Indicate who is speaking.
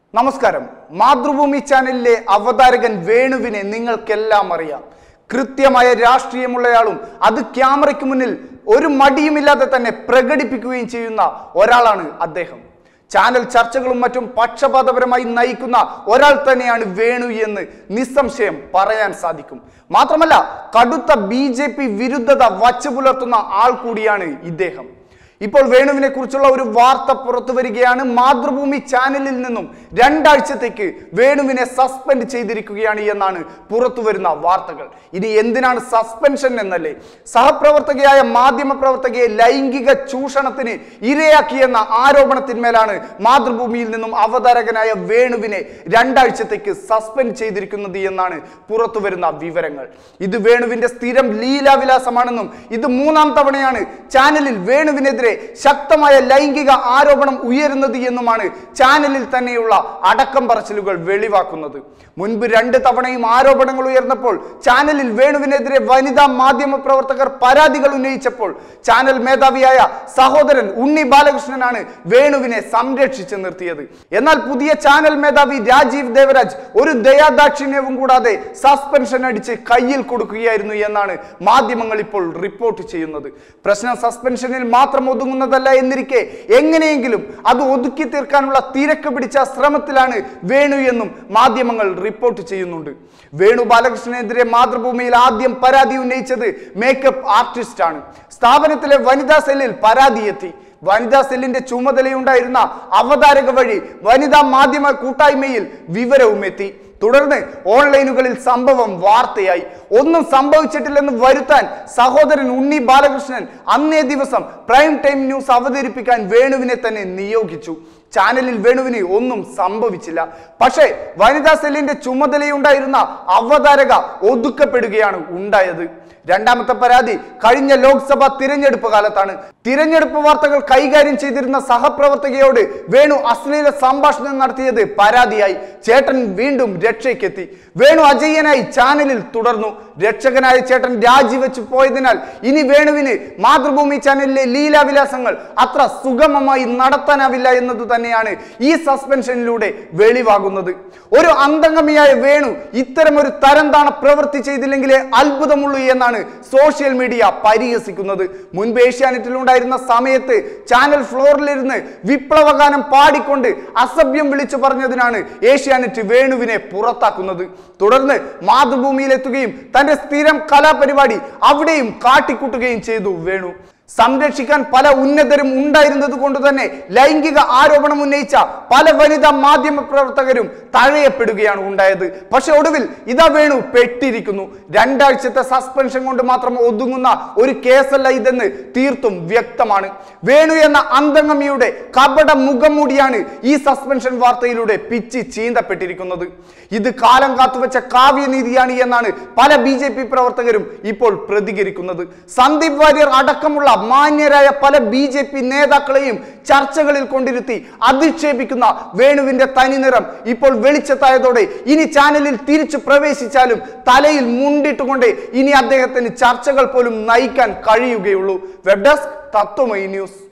Speaker 1: നമസ്കാരം മാതൃഭൂമി ചാനലിലെ അവതാരകൻ വേണുവിനെ നിങ്ങൾക്കെല്ലാം അറിയാം കൃത്യമായ രാഷ്ട്രീയമുള്ളയാളും അത് ക്യാമറയ്ക്ക് മുന്നിൽ ഒരു മടിയുമില്ലാതെ തന്നെ പ്രകടിപ്പിക്കുകയും ചെയ്യുന്ന ഒരാളാണ് അദ്ദേഹം ചാനൽ ചർച്ചകളും മറ്റും പക്ഷപാതപരമായി നയിക്കുന്ന ഒരാൾ തന്നെയാണ് വേണു എന്ന് നിസ്സംശയം പറയാൻ സാധിക്കും മാത്രമല്ല കടുത്ത ബി വിരുദ്ധത വച്ചു പുലർത്തുന്ന ആൾ കൂടിയാണ് ഇദ്ദേഹം ഇപ്പോൾ വേണുവിനെ കുറിച്ചുള്ള ഒരു വാർത്ത പുറത്തു വരികയാണ് മാതൃഭൂമി ചാനലിൽ നിന്നും രണ്ടാഴ്ചത്തേക്ക് വേണുവിനെ സസ്പെൻഡ് ചെയ്തിരിക്കുകയാണ് എന്നാണ് പുറത്തു വരുന്ന വാർത്തകൾ ഇനി എന്തിനാണ് സസ്പെൻഷൻ എന്നല്ലേ സഹപ്രവർത്തകയായ മാധ്യമ പ്രവർത്തകയെ ലൈംഗിക ചൂഷണത്തിന് ഇരയാക്കിയെന്ന ആരോപണത്തിന്മേലാണ് മാതൃഭൂമിയിൽ നിന്നും അവതാരകനായ വേണുവിനെ രണ്ടാഴ്ചത്തേക്ക് സസ്പെൻഡ് ചെയ്തിരിക്കുന്നത് എന്നാണ് പുറത്തു വരുന്ന വിവരങ്ങൾ ഇത് വേണുവിന്റെ സ്ഥിരം ലീലാവിലാസമാണെന്നും ഇത് മൂന്നാം തവണയാണ് ചാനലിൽ വേണുവിനെതിരെ ശക്തമായ ലൈംഗിക ആരോപണം ഉയരുന്നത് എന്നുമാണ് ചാനലിൽ തന്നെയുള്ള അടക്കം പറച്ചിലുകൾ വെളിവാക്കുന്നത് മുൻപ് രണ്ട് തവണയും ആരോപണങ്ങൾ ഉയർന്നപ്പോൾ ചാനലിൽ വേണുവിനെതിരെ വനിതാ മാധ്യമ പ്രവർത്തകർ പരാതികൾ ഉന്നയിച്ചപ്പോൾ ചാനൽ മേധാവിയായ സഹോദരൻ ഉണ്ണി ബാലകൃഷ്ണനാണ് വേണുവിനെ സംരക്ഷിച്ച് നിർത്തിയത് എന്നാൽ പുതിയ ചാനൽ മേധാവി രാജീവ് ദേവരാജ് ഒരു ദയാദാക്ഷിണ്യവും കൂടാതെ സസ്പെൻഷൻ അടിച്ച് കയ്യിൽ കൊടുക്കുകയായിരുന്നു എന്നാണ് മാധ്യമങ്ങൾ ഇപ്പോൾ റിപ്പോർട്ട് ചെയ്യുന്നത് പ്രശ്നം സസ്പെൻഷനിൽ മാത്രം ഒതുങ്ങുന്നതല്ല എന്നിരിക്കെ എങ്ങനെയെങ്കിലും അത് ഒതുക്കി തീർക്കാനുള്ള തിരക്ക് പിടിച്ച ശ്രമത്തിലാണ് വേണു എന്നും മാധ്യമങ്ങൾ റിപ്പോർട്ട് ചെയ്യുന്നുണ്ട് വേണു ബാലകൃഷ്ണനെതിരെ മാതൃഭൂമിയിൽ ആദ്യം പരാതി ഉന്നയിച്ചത് മേക്കപ്പ് ആർട്ടിസ്റ്റ് ആണ് സ്ഥാപനത്തിലെ വനിതാ സെല്ലിൽ പരാതി എത്തി വനിതാ സെല്ലിന്റെ ചുമതലയുണ്ടായിരുന്ന അവതാരക വഴി വനിതാ മാധ്യമ കൂട്ടായ്മയിൽ വിവരവും എത്തി തുടർന്ന് ഓൺലൈനുകളിൽ സംഭവം വാർത്തയായി ഒന്നും സംഭവിച്ചിട്ടില്ലെന്ന് വരുത്താൻ സഹോദരൻ ഉണ്ണി ബാലകൃഷ്ണൻ അന്നേ ദിവസം പ്രൈം ടൈം ന്യൂസ് അവതരിപ്പിക്കാൻ വേണുവിനെ തന്നെ നിയോഗിച്ചു ചാനലിൽ വേണുവിന് ഒന്നും സംഭവിച്ചില്ല പക്ഷേ വനിതാ സെല്ലിന്റെ ചുമതലയുണ്ടായിരുന്ന അവതാരക ഒതുക്കപ്പെടുകയാണ് ഉണ്ടായത് രണ്ടാമത്തെ പരാതി കഴിഞ്ഞ ലോക്സഭ തിരഞ്ഞെടുപ്പ് കാലത്താണ് തിരഞ്ഞെടുപ്പ് വാർത്തകൾ കൈകാര്യം ചെയ്തിരുന്ന സഹപ്രവർത്തകയോട് വേണു അശ്ലീല സംഭാഷണം നടത്തിയത് പരാതിയായി ചേട്ടൻ വീണ്ടും രക്ഷയ്ക്കെത്തി വേണു അജയ്യനായി ചാനലിൽ തുടർന്നു രക്ഷകനായ ചേട്ടൻ രാജിവെച്ച് പോയതിനാൽ ഇനി വേണുവിന് മാതൃഭൂമി ചാനലിലെ ലീലാവിലാസങ്ങൾ അത്ര സുഗമമായി നടത്താനാവില്ല എന്നത് തന്നെയാണ് ഈ സസ്പെൻഷനിലൂടെ വെളിവാകുന്നത് ഒരു അന്തംഗമിയായ വേണു ഇത്തരമൊരു തരംതാണ പ്രവൃത്തി ചെയ്തില്ലെങ്കിലേ അത്ഭുതമുള്ളൂ എന്നാണ് സോഷ്യൽ മീഡിയ പരിഹസിക്കുന്നത് മുൻപ് ഏഷ്യാനെറ്റിൽ ഉണ്ടായിരുന്ന സമയത്ത് ചാനൽ ഫ്ലോറിലിരുന്ന് വിപ്ലവഗാനം പാടിക്കൊണ്ട് അസഭ്യം വിളിച്ചു പറഞ്ഞതിനാണ് ഏഷ്യാനെറ്റ് വേണുവിനെ പുറത്താക്കുന്നത് തുടർന്ന് മാതൃഭൂമിയിലെത്തുകയും തന്റെ സ്ഥിരം കലാപരിപാടി അവിടെയും കാട്ടിക്കൂട്ടുകയും ചെയ്തു വേണു സംരക്ഷിക്കാൻ പല ഉന്നതരും ഉണ്ടായിരുന്നത് കൊണ്ട് തന്നെ ലൈംഗിക ആരോപണം ഉന്നയിച്ച പല വനിതാ മാധ്യമ പ്രവർത്തകരും തഴയപ്പെടുകയാണ് ഉണ്ടായത് പക്ഷെ ഒടുവിൽ ഇതാ വേണു പെട്ടിരിക്കുന്നു രണ്ടാഴ്ചത്തെ സസ്പെൻഷൻ കൊണ്ട് മാത്രം ഒതുങ്ങുന്ന ഒരു കേസല്ല ഇതെന്ന് തീർത്തും വ്യക്തമാണ് വേണു എന്ന അന്തംഗമിയുടെ കപട മുഖം മൂടിയാണ് ഈ സസ്പെൻഷൻ വാർത്തയിലൂടെ പിച്ചി ചീന്തപ്പെട്ടിരിക്കുന്നത് ഇത് കാലം കാത്തുവെച്ച കാവ്യനീതിയാണ് എന്നാണ് പല ബി ജെ പി പ്രവർത്തകരും ഇപ്പോൾ പ്രതികരിക്കുന്നത് സന്ദീപ് വാര്യർ അടക്കമുള്ള മാന്യരായ പല ബി ജെ പി നേതാക്കളെയും ചർച്ചകളിൽ കൊണ്ടിരുത്തി അധിക്ഷേപിക്കുന്ന വേണുവിന്റെ തനിനിറം ഇപ്പോൾ വെളിച്ചത്തായതോടെ ഇനി ചാനലിൽ തിരിച്ചു പ്രവേശിച്ചാലും തലയിൽ മുണ്ടിട്ടുകൊണ്ട് ഇനി അദ്ദേഹത്തിന് ചർച്ചകൾ പോലും നയിക്കാൻ കഴിയുകയുള്ളൂ വെബ് ഡെസ്ക് തത്വമൈ ന്യൂസ്